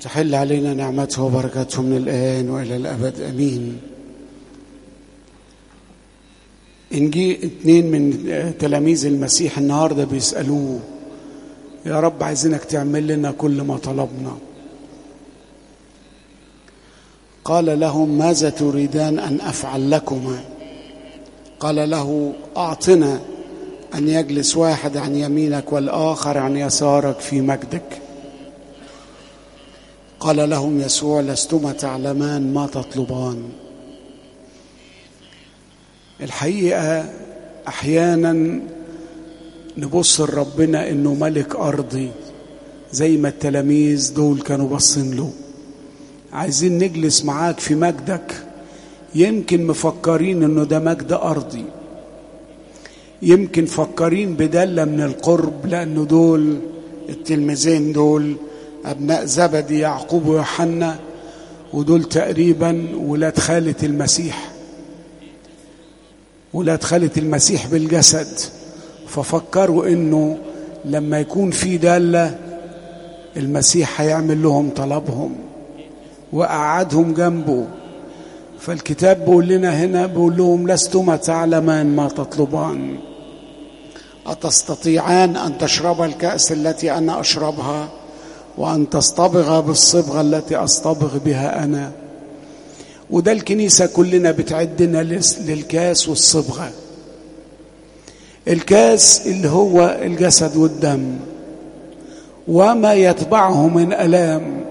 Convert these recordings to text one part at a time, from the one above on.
تحل علينا نعمته وبركاته من الآن وإلى الأبد أمين إن جي اتنين من تلاميذ المسيح النهاردة بيسألوه يا رب عايزينك تعمل لنا كل ما طلبنا قال لهم ماذا تريدان أن أفعل لكما قال له أعطنا أن يجلس واحد عن يمينك والآخر عن يسارك في مجدك قال لهم يسوع لستما تعلمان ما تطلبان الحقيقة أحيانا نبص لربنا إنه ملك أرضي زي ما التلاميذ دول كانوا باصين له عايزين نجلس معاك في مجدك يمكن مفكرين إنه ده مجد أرضي يمكن فكرين بدلة من القرب لأنه دول التلميذين دول أبناء زبدي يعقوب ويوحنا ودول تقريبا ولاد خالة المسيح ولاد خالة المسيح بالجسد ففكروا انه لما يكون في دالة المسيح هيعمل لهم طلبهم وقعدهم جنبه فالكتاب بيقول لنا هنا بيقول لهم لستما تعلمان ما تطلبان أتستطيعان أن تشرب الكأس التي أنا أشربها وأن تصطبغ بالصبغة التي أصطبغ بها أنا وده الكنيسة كلنا بتعدنا للكاس والصبغة الكاس اللي هو الجسد والدم وما يتبعه من ألام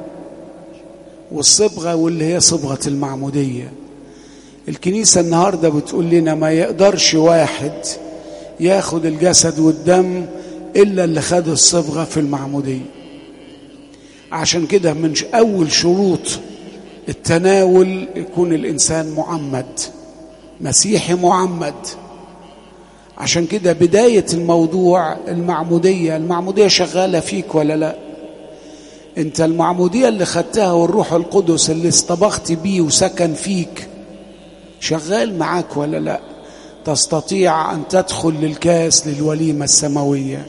والصبغة واللي هي صبغة المعمودية الكنيسة النهاردة بتقول لنا ما يقدرش واحد ياخد الجسد والدم إلا اللي خد الصبغة في المعمودية عشان كده من أول شروط التناول يكون الإنسان معمد مسيحي معمد عشان كده بداية الموضوع المعمودية المعمودية شغالة فيك ولا لا انت المعمودية اللي خدتها والروح القدس اللي اصطبغت بيه وسكن فيك شغال معاك ولا لا تستطيع أن تدخل للكاس للوليمة السماوية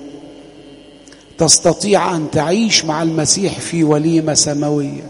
تستطيع أن تعيش مع المسيح في وليمة سماوية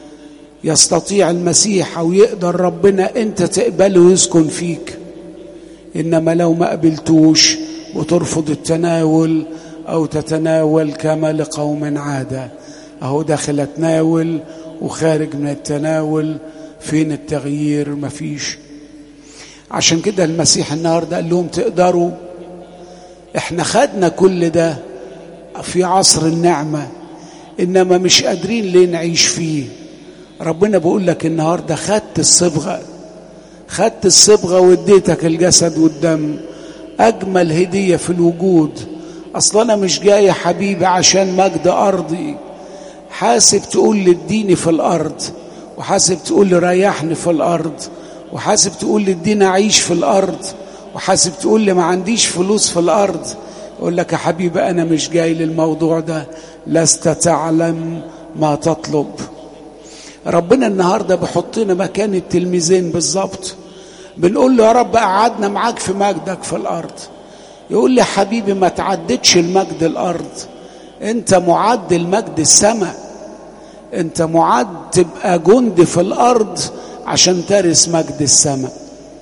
يستطيع المسيح أو يقدر ربنا أنت تقبله ويسكن فيك إنما لو ما قبلتوش وترفض التناول أو تتناول كما لقوم عادة أهو داخل أتناول وخارج من التناول فين التغيير مفيش عشان كده المسيح النهارده قال لهم تقدروا احنا خدنا كل ده في عصر النعمة إنما مش قادرين ليه نعيش فيه ربنا بيقول لك النهارده خدت الصبغة خدت الصبغة واديتك الجسد والدم أجمل هدية في الوجود أصلا أنا مش جاي يا حبيبي عشان مجد أرضي حاسب تقول لي اديني في الأرض وحاسب تقول لي ريحني في الأرض وحاسب تقول لي اديني أعيش في الأرض وحاسب تقول لي ما عنديش فلوس في الأرض أقول لك يا حبيبي أنا مش جاي للموضوع ده لست تعلم ما تطلب ربنا النهارده بيحطنا مكان التلميذين بالظبط بنقول له يا رب قعدنا معاك في مجدك في الارض يقول لي حبيبي ما تعدتش المجد الارض انت معد المجد السماء انت معد تبقى جند في الارض عشان ترث مجد السماء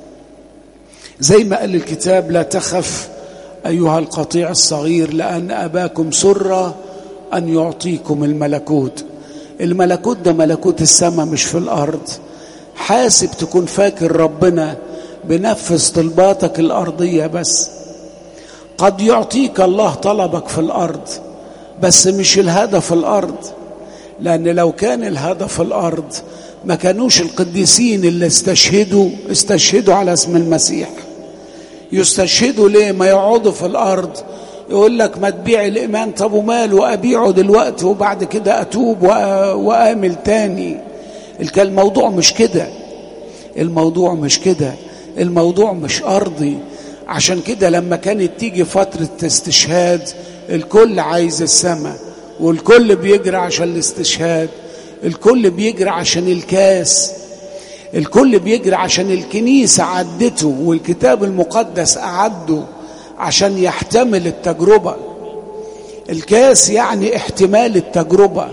زي ما قال الكتاب لا تخف ايها القطيع الصغير لان اباكم سر ان يعطيكم الملكوت الملكوت ده ملكوت السماء مش في الارض حاسب تكون فاكر ربنا بنفذ طلباتك الارضيه بس قد يعطيك الله طلبك في الارض بس مش الهدف الارض لان لو كان الهدف الارض ما كانوش القديسين اللي استشهدوا استشهدوا على اسم المسيح يستشهدوا ليه ما يقعدوا في الارض يقول لك ما تبيع الإيمان طب وماله أبيعه دلوقتي وبعد كده أتوب وآمل تاني الموضوع مش كده الموضوع مش كده الموضوع مش أرضي عشان كده لما كانت تيجي فترة استشهاد الكل عايز السماء والكل بيجري عشان الاستشهاد الكل بيجري عشان الكاس الكل بيجري عشان الكنيسة عدته والكتاب المقدس أعده عشان يحتمل التجربة الكاس يعني احتمال التجربة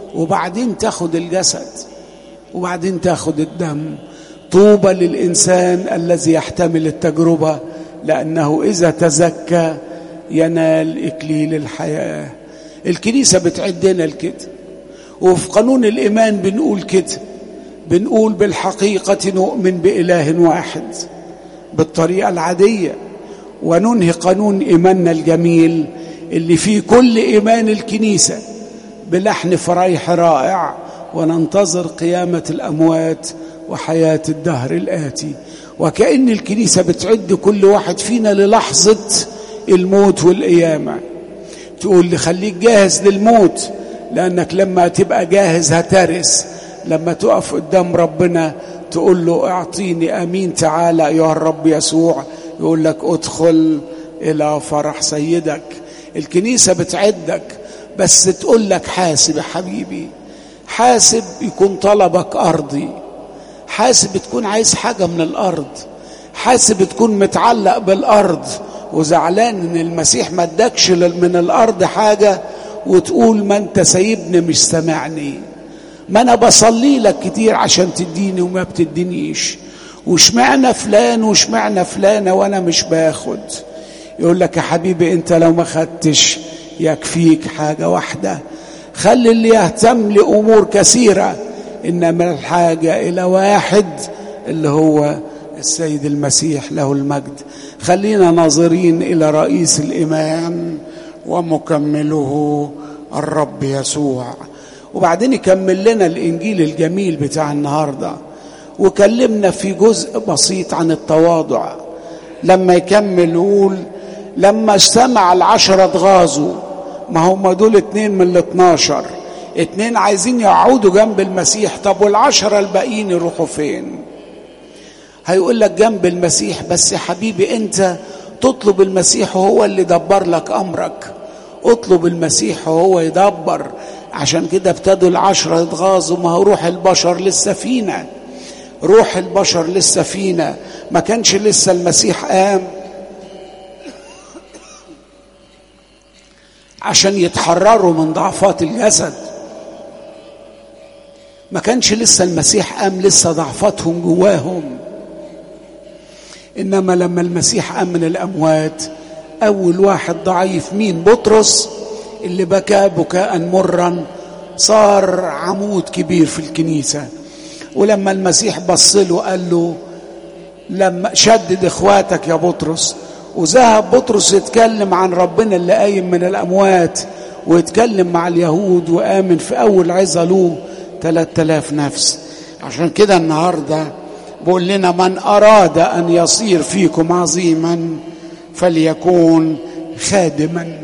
وبعدين تاخد الجسد وبعدين تاخد الدم طوبى للإنسان الذي يحتمل التجربة لأنه إذا تزكى ينال إكليل الحياة الكنيسة بتعدنا لكده وفي قانون الإيمان بنقول كده بنقول بالحقيقة نؤمن بإله واحد بالطريقة العادية وننهي قانون إيماننا الجميل اللي فيه كل إيمان الكنيسة بلحن فرايح رائع وننتظر قيامة الأموات وحياة الدهر الآتي وكأن الكنيسة بتعد كل واحد فينا للحظة الموت والقيامة تقول لي خليك جاهز للموت لأنك لما تبقى جاهز هترس لما تقف قدام ربنا تقول له اعطيني امين تعالى ايها الرب يسوع يقول لك ادخل الى فرح سيدك الكنيسه بتعدك بس تقول لك حاسب يا حبيبي حاسب يكون طلبك ارضي حاسب تكون عايز حاجه من الارض حاسب تكون متعلق بالارض وزعلان ان المسيح ما ادكش من الارض حاجه وتقول ما انت سايبني مش سامعني ما انا بصلي لك كتير عشان تديني وما بتدينيش وشمعنا فلان وشمعنا فلانه وانا مش باخد يقول لك يا حبيبي انت لو ما خدتش يكفيك حاجه واحده خلي اللي يهتم لامور كثيره انما الحاجه الى واحد اللي هو السيد المسيح له المجد خلينا ناظرين الى رئيس الايمان ومكمله الرب يسوع وبعدين يكمل لنا الانجيل الجميل بتاع النهارده وكلمنا في جزء بسيط عن التواضع لما يكمل يقول لما اجتمع العشرة اتغاظوا ما هم دول اتنين من الاتناشر اتنين عايزين يقعدوا جنب المسيح طب والعشرة الباقيين يروحوا فين هيقول لك جنب المسيح بس يا حبيبي انت تطلب المسيح وهو اللي دبر لك امرك اطلب المسيح وهو يدبر عشان كده ابتدوا العشرة يتغاظوا ما هو روح البشر لسه فينا روح البشر لسه فينا ما كانش لسه المسيح قام عشان يتحرروا من ضعفات الجسد ما كانش لسه المسيح قام لسه ضعفاتهم جواهم انما لما المسيح قام من الاموات اول واحد ضعيف مين بطرس اللي بكى بكاء مرا صار عمود كبير في الكنيسه ولما المسيح بص له قال له لما شدد اخواتك يا بطرس وذهب بطرس يتكلم عن ربنا اللي قايم من الاموات ويتكلم مع اليهود وامن في اول عظه له 3000 نفس عشان كده النهارده بقول لنا من اراد ان يصير فيكم عظيما فليكون خادما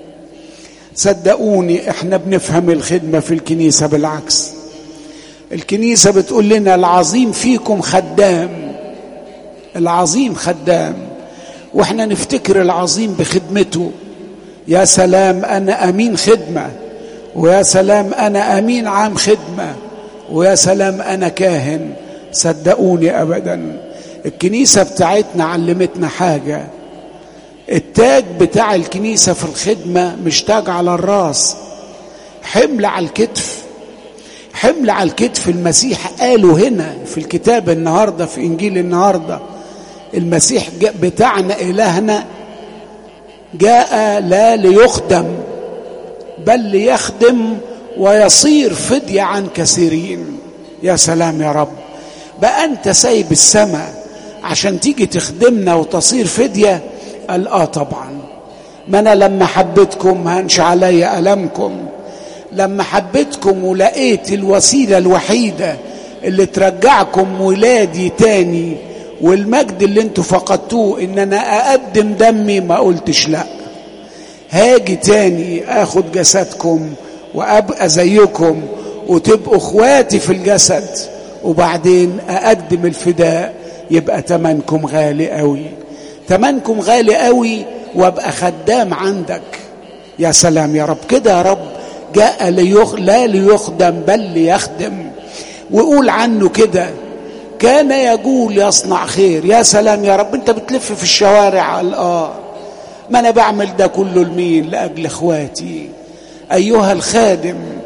صدقوني احنا بنفهم الخدمه في الكنيسه بالعكس الكنيسه بتقول لنا العظيم فيكم خدام العظيم خدام واحنا نفتكر العظيم بخدمته يا سلام انا امين خدمه ويا سلام انا امين عام خدمه ويا سلام انا كاهن صدقوني ابدا الكنيسه بتاعتنا علمتنا حاجه التاج بتاع الكنيسه في الخدمه مش تاج على الراس حمل على الكتف حمل على الكتف المسيح قاله هنا في الكتاب النهارده في انجيل النهارده المسيح بتاعنا الهنا جاء لا ليخدم بل ليخدم ويصير فدية عن كثيرين يا سلام يا رب بقى انت سايب السماء عشان تيجي تخدمنا وتصير فدية قال اه طبعا ما انا لما حبيتكم هنش علي ألمكم لما حبيتكم ولقيت الوسيلة الوحيدة اللي ترجعكم ولادي تاني والمجد اللي انتوا فقدتوه ان انا اقدم دمي ما قلتش لا هاجي تاني اخد جسدكم وابقى زيكم وتبقوا اخواتي في الجسد وبعدين اقدم الفداء يبقى تمنكم غالي قوي تمنكم غالي قوي وابقى خدام عندك يا سلام يا رب كده يا رب جاء ليخ... لا ليخدم بل ليخدم وقول عنه كده كان يقول يصنع خير يا سلام يا رب انت بتلف في الشوارع قال اه ما انا بعمل ده كله لمين لاجل اخواتي ايها الخادم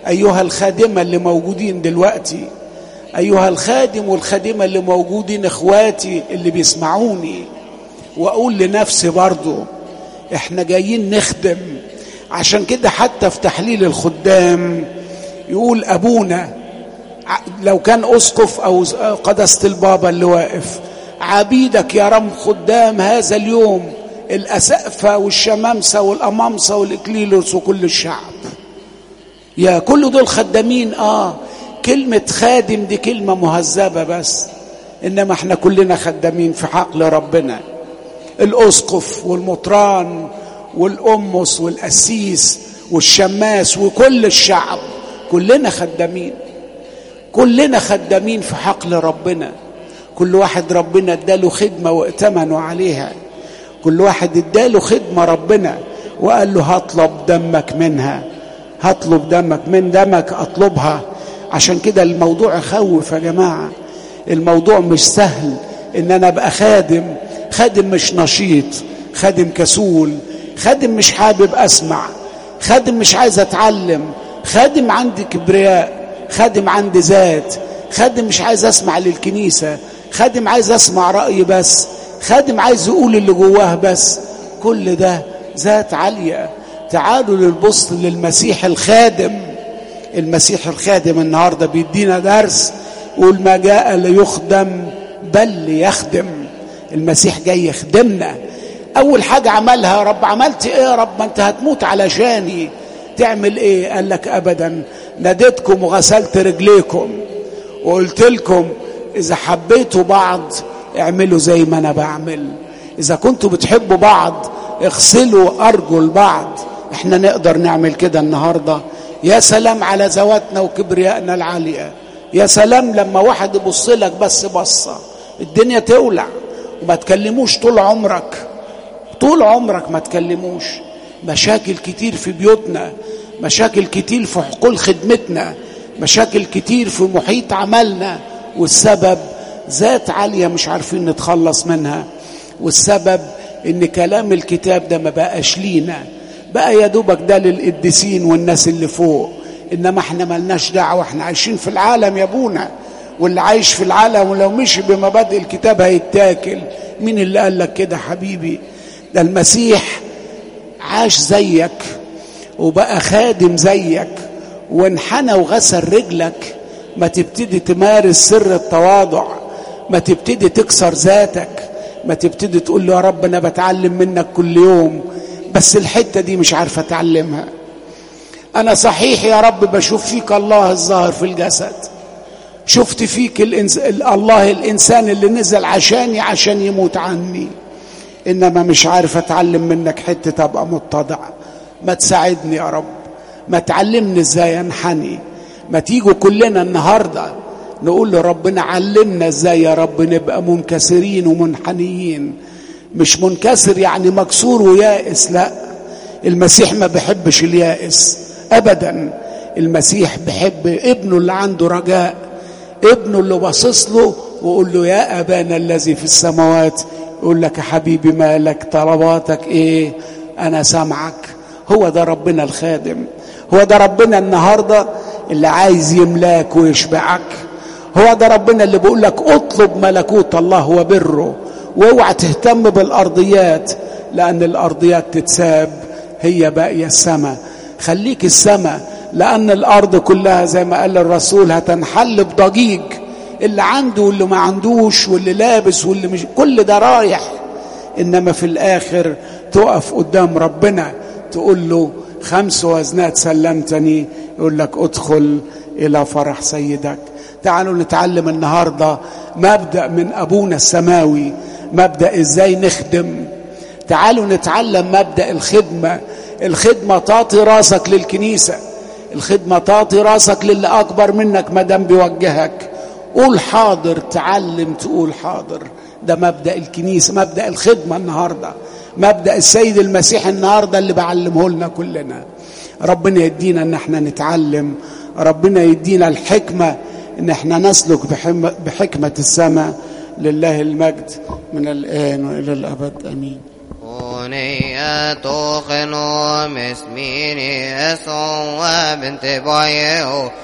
ايها الخادمه اللي موجودين دلوقتي ايها الخادم والخادمه اللي موجودين اخواتي اللي بيسمعوني واقول لنفسي برضو احنا جايين نخدم عشان كده حتى في تحليل الخدام يقول ابونا لو كان اسقف او قداسه البابا اللي واقف عبيدك يا رب خدام هذا اليوم الاسقفه والشمامسه والامامسه والاكليلوس وكل الشعب يا كل دول خدامين اه كلمه خادم دي كلمه مهذبه بس انما احنا كلنا خدامين في حقل ربنا الاسقف والمطران والامس والقسيس والشماس وكل الشعب كلنا خدامين كلنا خدامين في حقل ربنا كل واحد ربنا اداله خدمه وائتمنوا عليها كل واحد اداله خدمه ربنا وقال له هطلب دمك منها هطلب دمك من دمك اطلبها عشان كده الموضوع يخوف يا جماعه الموضوع مش سهل ان انا ابقى خادم خادم مش نشيط خادم كسول خادم مش حابب اسمع خادم مش عايز اتعلم خادم عندي كبرياء خادم عندي ذات خادم مش عايز اسمع للكنيسه خادم عايز اسمع رايي بس خادم عايز يقول اللي جواه بس كل ده ذات عاليه تعالوا للبص للمسيح الخادم المسيح الخادم النهارده بيدينا درس يقول ما جاء ليخدم بل ليخدم المسيح جاي يخدمنا اول حاجه عملها يا رب عملت ايه يا رب ما انت هتموت علشاني تعمل ايه قال لك ابدا ناديتكم وغسلت رجليكم وقلت لكم اذا حبيتوا بعض اعملوا زي ما انا بعمل اذا كنتوا بتحبوا بعض اغسلوا ارجل بعض احنا نقدر نعمل كده النهارده يا سلام على ذواتنا وكبريائنا العاليه يا سلام لما واحد يبص لك بس بصه الدنيا تولع وما تكلموش طول عمرك طول عمرك ما تكلموش مشاكل كتير في بيوتنا مشاكل كتير في حقول خدمتنا مشاكل كتير في محيط عملنا والسبب ذات عالية مش عارفين نتخلص منها والسبب ان كلام الكتاب ده ما بقاش لينا بقى يا دوبك ده للقديسين والناس اللي فوق انما احنا ملناش دعوه احنا عايشين في العالم يا ابونا واللي عايش في العالم ولو مشي بمبادئ الكتاب هيتاكل مين اللي قال لك كده حبيبي ده المسيح عاش زيك وبقى خادم زيك وانحنى وغسل رجلك ما تبتدي تمارس سر التواضع ما تبتدي تكسر ذاتك ما تبتدي تقول له يا رب انا بتعلم منك كل يوم بس الحته دي مش عارفه اتعلمها انا صحيح يا رب بشوف فيك الله الظاهر في الجسد شفت فيك الإنس... الله الانسان اللي نزل عشاني عشان يموت عني انما مش عارف اتعلم منك حته ابقى متضع ما تساعدني يا رب ما تعلمني ازاي انحني ما تيجوا كلنا النهارده نقول لربنا علمنا ازاي يا رب نبقى منكسرين ومنحنيين مش منكسر يعني مكسور ويائس لا المسيح ما بيحبش اليائس ابدا المسيح بيحب ابنه اللي عنده رجاء ابنه اللي باصص له ويقول له يا ابانا الذي في السماوات يقول لك يا حبيبي مالك طلباتك ايه انا سامعك هو ده ربنا الخادم هو ده ربنا النهارده اللي عايز يملاك ويشبعك هو ده ربنا اللي بيقول لك اطلب ملكوت الله وبره واوعى تهتم بالارضيات لان الارضيات تتساب هي باقيه السماء خليك السماء لان الارض كلها زي ما قال الرسول هتنحل بضجيج اللي عنده واللي ما عندوش واللي لابس واللي مش كل ده رايح انما في الاخر تقف قدام ربنا تقول له خمس وزنات سلمتني يقول لك ادخل الى فرح سيدك تعالوا نتعلم النهارده مبدا من ابونا السماوي مبدا ازاي نخدم تعالوا نتعلم مبدا الخدمه الخدمه تعطي راسك للكنيسه الخدمه تعطي راسك للي اكبر منك ما دام بيوجهك قول حاضر تعلم تقول حاضر ده مبدا الكنيسه مبدا الخدمه النهارده مبدا السيد المسيح النهارده اللي بعلمه لنا كلنا ربنا يدينا ان احنا نتعلم ربنا يدينا الحكمه ان احنا نسلك بحكمه السماء لله المجد من الان والى الابد امين ونية خنو مسميني أسو وبنت بايه